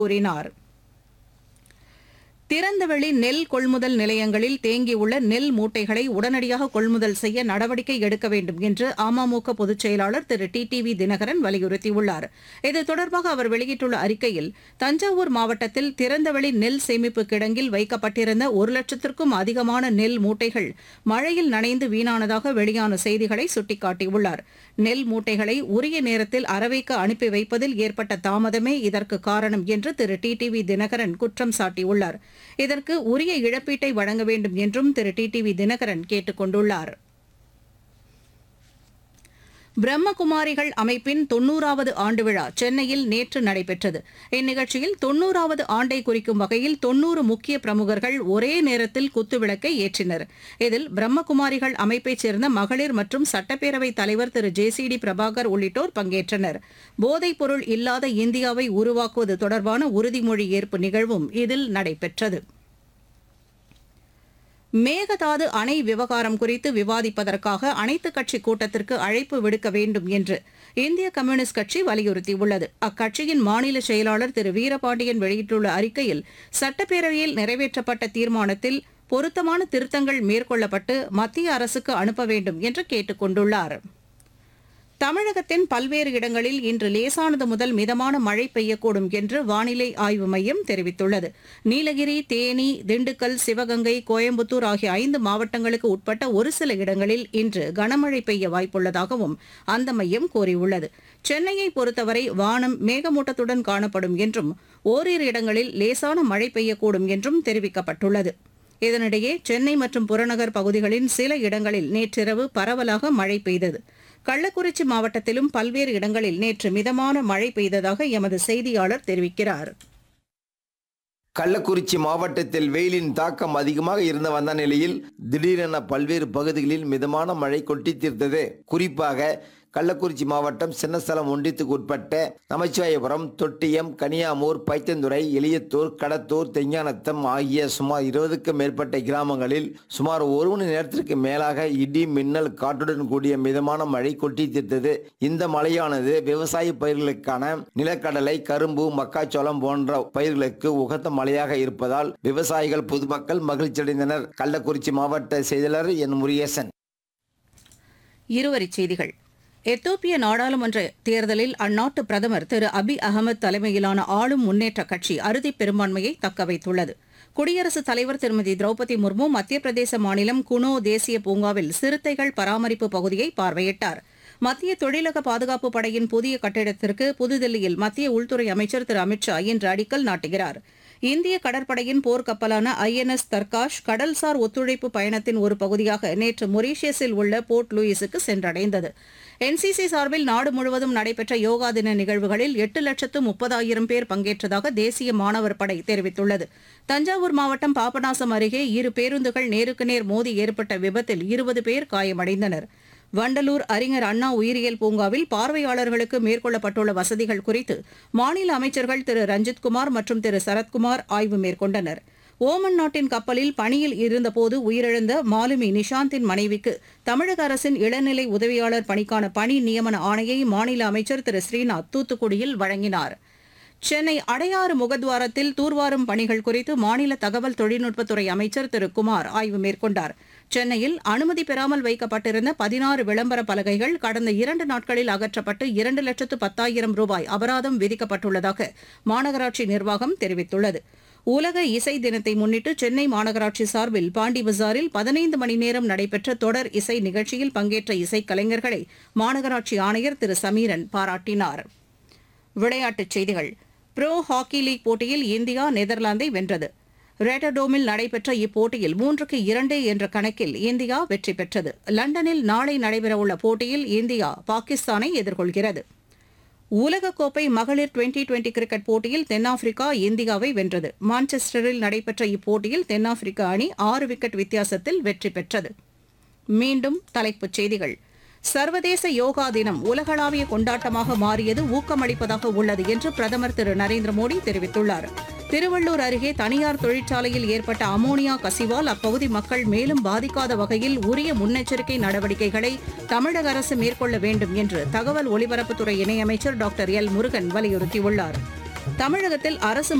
கூறினார் திறந்தவெளி நெல் கொள்முதல் நிலையங்களில் தேங்கியுள்ள நெல் மூட்டைகளை உடனடியாக கொள்முதல் செய்ய நடவடிக்கை எடுக்க வேண்டும் என்று அமமுக பொதுச் செயலாளர் திரு டி டி வி தினகரன் வலியுறுத்தியுள்ளார் இது தொடர்பாக அவர் வெளியிட்டுள்ள அறிக்கையில் தஞ்சாவூர் மாவட்டத்தில் திறந்தவெளி நெல் சேமிப்பு கிடங்கில் வைக்கப்பட்டிருந்த ஒரு லட்சத்திற்கும் அதிகமான நெல் மூட்டைகள் மழையில் நனைந்து வீணானதாக வெளியான செய்திகளை சுட்டிக்காட்டியுள்ளார் நெல் மூட்டைகளை உரிய நேரத்தில் அரவைக்கு அனுப்பி வைப்பதில் ஏற்பட்ட தாமதமே இதற்கு காரணம் என்று திரு டி டி வி தினகரன் குற்றம் சாட்டியுள்ளார் இதற்கு உரிய இழப்பீட்டை வழங்க வேண்டும் என்றும் திரு டி டி வி தினகரன் கேட்டுக் கொண்டுள்ளார் பிரம்மகுமாரிகள் அமைப்பின் தொன்னூறாவது ஆண்டு விழா சென்னையில் நேற்று நடைபெற்றது இந்நிகழ்ச்சியில் தொன்னூறாவது ஆண்டை குறிக்கும் வகையில் தொன்னூறு முக்கிய பிரமுகர்கள் ஒரே நேரத்தில் குத்துவிளக்கை ஏற்றினர் இதில் பிரம்மகுமாரிகள் அமைப்பைச் சேர்ந்த மகளிர் மற்றும் சட்டப்பேரவைத் தலைவர் திரு ஜே சி டி பிரபாகர் உள்ளிட்டோர் பங்கேற்றனர் போதைப் பொருள் இல்லாத இந்தியாவை உருவாக்குவது தொடர்பான உறுதிமொழி ஏற்பு நிகழ்வும் இதில் நடைபெற்றது மேகதாது அணை விவகாரம் குறித்து விவாதிப்பதற்காக அனைத்துக் கட்சி கூட்டத்திற்கு அழைப்பு விடுக்க வேண்டும் என்று இந்திய கம்யூனிஸ்ட் கட்சி வலியுறுத்தியுள்ளது அக்கட்சியின் மாநில செயலாளர் திரு வீரபாண்டியன் வெளியிட்டுள்ள அறிக்கையில் சட்டப்பேரவையில் நிறைவேற்றப்பட்ட தீர்மானத்தில் பொருத்தமான திருத்தங்கள் மேற்கொள்ளப்பட்டு மத்திய அரசுக்கு அனுப்ப வேண்டும் என்று கேட்டுக் கொண்டுள்ளார் தமிழகத்தின் பல்வேறு இடங்களில் இன்று லேசானது முதல் மிதமான மழை பெய்யக்கூடும் என்று வானிலை ஆய்வு மையம் தெரிவித்துள்ளது நீலகிரி தேனி திண்டுக்கல் சிவகங்கை கோயம்புத்தூர் ஆகிய ஐந்து மாவட்டங்களுக்கு உட்பட்ட ஒரு சில இடங்களில் இன்று கனமழை பெய்ய வாய்ப்புள்ளதாகவும் அந்த மையம் கூறியுள்ளது சென்னையை பொறுத்தவரை வானம் மேகமூட்டத்துடன் காணப்படும் என்றும் ஓரிரு இடங்களில் லேசான மழை பெய்யக்கூடும் என்றும் தெரிவிக்கப்பட்டுள்ளது இதனிடையே சென்னை மற்றும் புறநகர் பகுதிகளின் சில இடங்களில் நேற்றிரவு பரவலாக மழை பெய்தது கள்ளக்குறிச்சி மாவட்டத்திலும் பல்வேறு இடங்களில் நேற்று மிதமான மழை பெய்ததாக எமது செய்தியாளர் தெரிவிக்கிறார் கள்ளக்குறிச்சி மாவட்டத்தில் வெயிலின் தாக்கம் அதிகமாக இருந்து வந்த நிலையில் திடீரென பல்வேறு பகுதிகளில் மிதமான மழை கொட்டி தீர்த்தது குறிப்பாக கள்ளக்குறிச்சி மாவட்டம் சின்னஸ்தலம் ஒன்றியத்துக்கு உட்பட்ட நமச்சிவாயபுரம் தொட்டியம் கனியாமூர் பைத்தந்துறை எளியத்தூர் கடத்தூர் தெஞ்ஞானத்தம் ஆகிய சுமார் இருபதுக்கும் மேற்பட்ட கிராமங்களில் சுமார் ஒரு மணி நேரத்திற்கு மேலாக இடி மின்னல் காற்றுடன் கூடிய மிதமான மழை கொட்டி தீர்த்தது இந்த மழையானது விவசாய பயிர்களுக்கான நிலக்கடலை கரும்பு மக்காச்சோளம் போன்ற பயிர்களுக்கு உகந்த மழையாக இருப்பதால் விவசாயிகள் பொதுமக்கள் மகிழ்ச்சியடைந்தனர் கள்ளக்குறிச்சி மாவட்ட செயலாளர் என் முருகேசன் இருவரிச் செய்திகள் எத்தோப்பிய நாடாளுமன்ற தேர்தலில் அந்நாட்டு பிரதமர் திரு அபி அகமது தலைமையிலான ஆளும் முன்னேற்ற கட்சி அறுதி பெரும்பான்மையை தக்கவைத்துள்ளது குடியரசுத் தலைவர் திருமதி திரௌபதி முர்மு மத்திய பிரதேச மாநிலம் குனோ தேசிய பூங்காவில் சிறுத்தைகள் பராமரிப்பு பகுதியை பார்வையிட்டார் மத்திய தொழிலக பாதுகாப்பு படையின் புதிய கட்டிடத்திற்கு புதுதில்லியில் மத்திய உள்துறை அமைச்சர் திரு அமித் ஷா இன்று அடிக்கல் நாட்டுகிறார் இந்திய கடற்படையின் போர்க்கப்பலான ஐஎன்எஸ் தர்காஷ் கடல்சார் ஒத்துழைப்பு பயணத்தின் ஒரு பகுதியாக நேற்று மொரீஷியஸில் உள்ள போர்ட் லூயிஸுக்கு சென்றடைந்தது என்சிசி சார்பில் நாடு முழுவதும் நடைபெற்ற யோகா தின நிகழ்வுகளில் எட்டு லட்சத்து முப்பதாயிரம் பேர் பங்கேற்றதாக தேசிய மாணவர் படை தெரிவித்துள்ளது தஞ்சாவூர் மாவட்டம் பாபநாசம் அருகே இரு பேருந்துகள் நேருக்கு நேர் மோதி ஏற்பட்ட விபத்தில் இருபது பேர் காயமடைந்தனர் வண்டலூர் அறிஞர் அண்ணா உயிரியல் பூங்காவில் பார்வையாளர்களுக்கு மேற்கொள்ளப்பட்டுள்ள வசதிகள் குறித்து மாநில அமைச்சர்கள் திரு ரஞ்சித்குமார் மற்றும் திரு சரத்குமார் ஆய்வு மேற்கொண்டனர் ஓமன் நாட்டின் கப்பலில் பணியில் இருந்தபோது உயிரிழந்த மாலுமி நிஷாந்தின் மனைவிக்கு தமிழக அரசின் இளநிலை உதவியாளர் பணிக்கான பணி நியமன ஆணையை மாநில அமைச்சர் திரு ஸ்ரீநாத் தூத்துக்குடியில் வழங்கினார் சென்னை அடையாறு முகத்வாரத்தில் தூர்வாரும் பணிகள் குறித்து மாநில தகவல் தொழில்நுட்பத்துறை அமைச்சர் திரு குமார் ஆய்வு மேற்கொண்டார் சென்னையில் அனுமதி பெறாமல் வைக்கப்பட்டிருந்த பதினாறு விளம்பர பலகைகள் கடந்த இரண்டு நாட்களில் அகற்றப்பட்டு இரண்டு லட்சத்து பத்தாயிரம் ரூபாய் அபராதம் விதிக்கப்பட்டுள்ளதாக மாநகராட்சி நிர்வாகம் தெரிவித்துள்ளது உலக இசை தினத்தை முன்னிட்டு சென்னை மாநகராட்சி சார்பில் பாண்டி பஜாரில் பதினைந்து மணி நேரம் நடைபெற்ற தொடர் இசை நிகழ்ச்சியில் பங்கேற்ற இசைக்கலைஞர்களை மாநகராட்சி ஆணையர் திரு சமீரன் பாராட்டினார் விளையாட்டுச் செய்திகள் ப்ரோ ஹாக்கி லீக் போட்டியில் இந்தியா நெதர்லாந்தை வென்றது ரேட்டர்டோமில் நடைபெற்ற இப்போட்டியில் மூன்றுக்கு இரண்டு என்ற கணக்கில் இந்தியா வெற்றி பெற்றது லண்டனில் நாளை நடைபெறவுள்ள போட்டியில் இந்தியா பாகிஸ்தானை எதிர்கொள்கிறது உலகக்கோப்பை மகளிர் டுவெண்டி டுவெண்டி கிரிக்கெட் போட்டியில் தென்னாப்பிரிக்கா இந்தியாவை வென்றது மான்செஸ்டரில் நடைபெற்ற இப்போட்டியில் தென்னாப்பிரிக்க அணி ஆறு விக்கெட் வித்தியாசத்தில் வெற்றி பெற்றது மீண்டும் தலைப்புச் செய்திகள் சர்வதேச யோகா தினம் உலகளாவிய கொண்டாட்டமாக மாறியது ஊக்கமளிப்பதாக உள்ளது என்று பிரதமர் திரு நரேந்திர மோடி தெரிவித்துள்ளார் திருவள்ளூர் அருகே தனியார் தொழிற்சாலையில் ஏற்பட்ட அமோனியா கசிவால் அப்பகுதி மக்கள் மேலும் பாதிக்காத வகையில் உரிய முன்னெச்சரிக்கை நடவடிக்கைகளை தமிழக அரசு மேற்கொள்ள வேண்டும் என்று தகவல் ஒலிபரப்புத்துறை இணையமைச்சர் டாக்டர் எல் முருகன் வலியுறுத்தியுள்ளார் தமிழகத்தில் அரசு